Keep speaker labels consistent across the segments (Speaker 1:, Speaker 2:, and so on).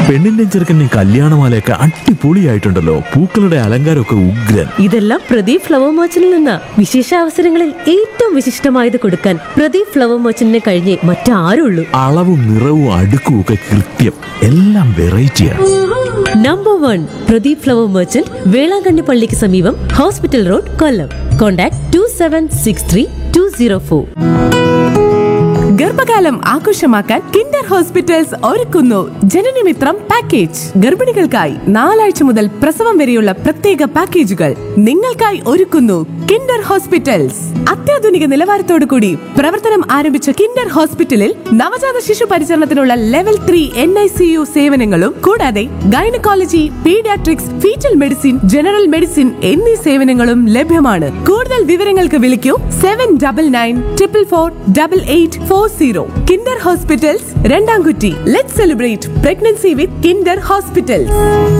Speaker 1: പെണ്ണിന്റെയും ചെറുക്കന്റെയും കല്യാണമാലയൊക്കെ അടിപൊളിയായിട്ടുണ്ടല്ലോ പൂക്കളുടെ അലങ്കാരമൊക്കെ ഉഗ്രൻ
Speaker 2: ഇതെല്ലാം പ്രദീപ് ഫ്ലവർ മർച്ചന്റിൽ നിന്ന് വിശേഷ അവസരങ്ങളിൽ ഏറ്റവും വിശിഷ്ടമായത് കൊടുക്കാൻ പ്രദീപ് ഫ്ലവർ മർച്ചന്റിനെ കഴിഞ്ഞേ മറ്റാരുള്ളൂ
Speaker 1: അളവും നിറവും അടുക്കും ഒക്കെ കൃത്യം എല്ലാം വെറൈറ്റിയാണ്
Speaker 2: number one Pradeep flower merchant Velankanni പള്ളിക്ക് സമീപം hospital road Kollam contact two seven six three two zero four
Speaker 3: ഗർഭകാലം ആഘോഷമാക്കാൻ കിൻഡർ ഹോസ്പിറ്റൽസ് ഒരുക്കുന്നു ജനനമിത്രം പാക്കേജ് ഗർഭിണികൾക്കായി നാലാഴ്ച മുതൽ പ്രസവം വരെയുള്ള പ്രത്യേക പാക്കേജുകൾ നിങ്ങൾക്കായി ഒരുക്കുന്നു കിൻഡർ ഹോസ്പിറ്റൽസ് അത്യാധുനിക നിലവാരത്തോടു കൂടി പ്രവർത്തനം ആരംഭിച്ച കിൻഡർ ഹോസ്പിറ്റലിൽ നവജാത ശിശു പരിചരണത്തിനുള്ള level three N I C U സേവനങ്ങളും കൂടാതെ gynaecology paediatrics foetal medicine general medicine എന്നീ സേവനങ്ങളും ലഭ്യമാണ് കൂടുതൽ വിവരങ്ങൾക്ക് വിളിക്കൂ seven double nine triple four double eight four zero kinder hospitals Randamkutty let celebrate pregnancy with kinder hospitals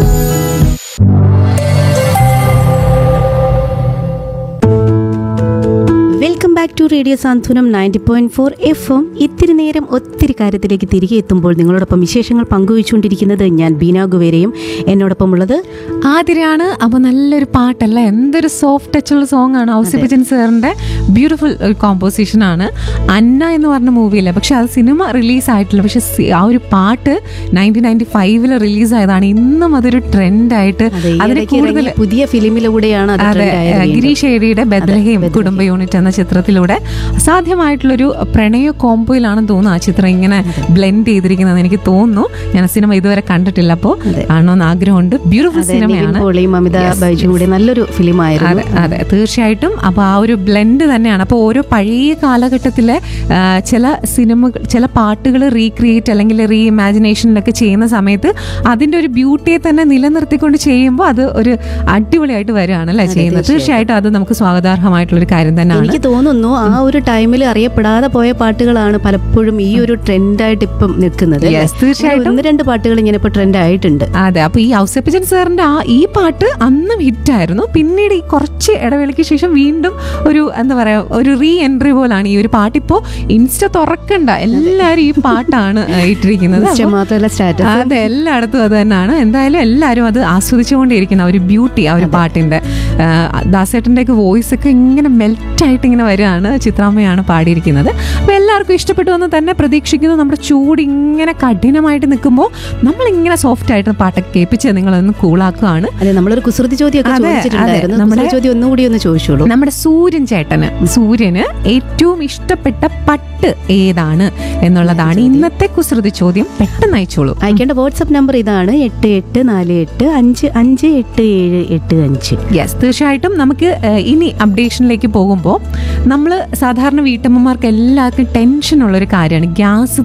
Speaker 4: welcome back to radio Santhwanam ninety point four F M ഇത്തിരി നേരം ഒത്തിരി കാര്യത്തിലേക്ക് തിരികെ എത്തുമ്പോൾ നിങ്ങളോടൊപ്പം വിശേഷങ്ങൾ പങ്കുവച്ചുകൊണ്ടിരിക്കുന്നത് ഞാൻ ബീന ഗുവേരയും എന്നോടൊപ്പം ഉള്ളത്
Speaker 5: ആതിരയാണ് അപ്പോൾ നല്ലൊരു പാട്ടല്ല എന്തൊരു സോഫ്റ്റ് ടച്ചുള്ള സോങ് ആണ് ഔസി ബച്ചൻ സാറിൻ്റെ ബ്യൂട്ടിഫുൾ കോമ്പോസിഷൻ ആണ് അന്ന എന്ന് പറഞ്ഞ മൂവിയില്ല പക്ഷെ അത് സിനിമ റിലീസ് ആയിട്ടില്ല പക്ഷെ സി- ആ ഒരു പാട്ട് നയൻറ്റീൻ നയൻറ്റി ഫൈവില് റിലീസ് ആയതാണ് ഇന്നും അതൊരു ട്രെൻഡായിട്ട്
Speaker 4: അതെ ഈ
Speaker 5: അതിന്
Speaker 4: ഇടയ്ക്ക്
Speaker 5: കൂടുതൽ
Speaker 4: ഇറങ്ങിയ പുതിയ ഫിലിമിലൂടെയാണ് അത്
Speaker 5: അതെ
Speaker 4: trend ആയത് വീണ്ടും.
Speaker 5: ഗിരീഷ് ഏരിയുടെ ബദ്ലഹേം കുടുംബ യൂണിറ്റ് എന്ന ചിത്രത്തിലൂടെ അസാധ്യമായിട്ടുള്ളൊരു പ്രണയ കോംബോയിലാണെന്ന് തോന്നുന്നു ആ ചിത്രം ഇങ്ങനെ ബ്ലെൻഡ് ചെയ്തിരിക്കുന്നത് എനിക്ക് തോന്നുന്നു ഞാൻ സിനിമ ഇതുവരെ കണ്ടിട്ടില്ല അപ്പോൾ കാണണമെന്ന് ആഗ്രഹമുണ്ട് ബ്യൂട്ടിഫുൾ
Speaker 4: അതെ, നിവിൻ
Speaker 5: സിനിമയാണ്
Speaker 4: പോളിയും അമിത ബൈജും കൂടി നല്ലൊരു ഫിലിമായിരുന്നു
Speaker 5: അതെ അതെ തീർച്ചയായിട്ടും അപ്പോൾ ആ ഒരു ബ്ലെൻഡ് തന്നെയാണ് അപ്പോൾ ഓരോ പഴയ കാലഘട്ടത്തിലെ ആ, ചില സിനിമകൾ ചില പാട്ടുകൾ റീക്രിയേറ്റ് അല്ലെങ്കിൽ റീ ഇമാജിനേഷനിലൊക്കെ ചെയ്യുന്ന സമയത്ത് അതിൻ്റെ ഒരു ബ്യൂട്ടിയെ തന്നെ നിലനിർത്തിക്കൊണ്ട് ചെയ്യുമ്പോൾ അത് ഒരു അടിപൊളിയായിട്ട് വരികയാണ് അല്ലേ ചെയ്യുന്നത് തീർച്ചയായിട്ടും അത് നമുക്ക് സ്വാഗതാർഹമായിട്ടുള്ളൊരു കാര്യം തന്നെയാണ്
Speaker 4: എനിക്ക് തോന്നുന്നു ആ ഒരു ടൈമിൽ അറിയപ്പെടാതെ പോയ പാട്ടുകളാണ് പലപ്പോഴും ഈ ഒരു ട്രെൻഡായിട്ട് ഇപ്പം നിൽക്കുന്നത്
Speaker 5: Yes,
Speaker 4: അല്ലേ?
Speaker 5: തീർച്ചയായിട്ടും.
Speaker 4: ഒന്ന് രണ്ട് പാട്ടുകൾ ഇങ്ങനെ ഇപ്പൊ ട്രെൻഡ് ആയിട്ടുണ്ട്
Speaker 5: അതെ അപ്പൊ ഈ ഔസപ്പിച്ചൻ സാറിന്റെ ആ ഈ പാട്ട് അന്നും ഹിറ്റായിരുന്നു പിന്നീട് ഈ കുറച്ച് ഇടവേളയ്ക്ക് ശേഷം വീണ്ടും ഒരു എന്താ പറയാ ഒരു റീ എൻട്രി പോലാണ് ഈ ഒരു പാട്ട് ഇപ്പോ ഇൻസ്റ്റ തുറക്കണ്ട എല്ലാരും ഈ പാട്ടാണ് ഇട്ടിരിക്കുന്നത്
Speaker 4: Insta
Speaker 5: അപ്പൊ-
Speaker 4: മാത്രമല്ല സ്റ്റാറ്റസ്
Speaker 5: അതെ എല്ലായിടത്തും അത് തന്നെയാണ് എന്തായാലും എല്ലാവരും അത് ആസ്വദിച്ചുകൊണ്ടിരിക്കുന്ന ആ ഒരു ബ്യൂട്ടി ആ ഒരു പാട്ടിന്റെ ആ, ദാസേട്ടന്റെ ഒക്കെ വോയിസ് ഒക്കെ ഇങ്ങനെ മെൽറ്റ് ആയിട്ട് ഇങ്ങനെ വരികയാണ് ചിത്രാമ്മയാണ് പാടിയിരിക്കുന്നത് അപ്പൊ എല്ലാവർക്കും ഇഷ്ടപ്പെട്ടു എന്ന് തന്നെ പ്രതീക്ഷിക്കുന്നു നമ്മുടെ ചൂട് ഇങ്ങനെ കഠിനമായിട്ട് നിൽക്കുമ്പോൾ നമ്മൾ ഇങ്ങനെ സോഫ്റ്റ് ആയിട്ട് പാട്ടൊക്കെ കേൾപ്പിച്ച് നിങ്ങളൊന്ന് കൂളാക്കുകയാണ്
Speaker 4: അതെ നമ്മളൊരു കുസൃതി ചോദ്യമൊക്കെ
Speaker 5: അതെ,
Speaker 4: ചോദിച്ചിട്ടുണ്ടായിരുന്നു
Speaker 5: അതെ. നമ്മുടെ-
Speaker 4: കുസൃതി ചോദ്യം ഒന്നുകൂടി ഒന്ന് ചോദിച്ചോളൂ
Speaker 5: നമ്മുടെ സൂര്യൻ ചേട്ടന് സൂര്യന് ഏറ്റവും ഇഷ്ടപ്പെട്ട പട്ട് ഏതാണ് എന്നുള്ളതാണ് ഇന്നത്തെ കുസൃതി ചോദ്യം പെട്ടെന്ന് അയച്ചോളൂ
Speaker 4: അയക്കേണ്ട വാട്സപ്പ് നമ്പർ ഇതാണ് എട്ട് എട്ട് നാല് എട്ട് അഞ്ച് അഞ്ച് എട്ട് ഏഴ് എട്ട് അഞ്ച്
Speaker 5: യെസ് തീർച്ചയായിട്ടും നമുക്ക് ഏഹ്, ഇനി അപ്ഡേഷനിലേക്ക് പോകുമ്പോൾ നമ്മൾ സാധാരണ വീട്ടമ്മമാർക്ക് എല്ലാവർക്കും ടെൻഷൻ ഉള്ളൊരു കാര്യമാണ് ഗ്യാസ്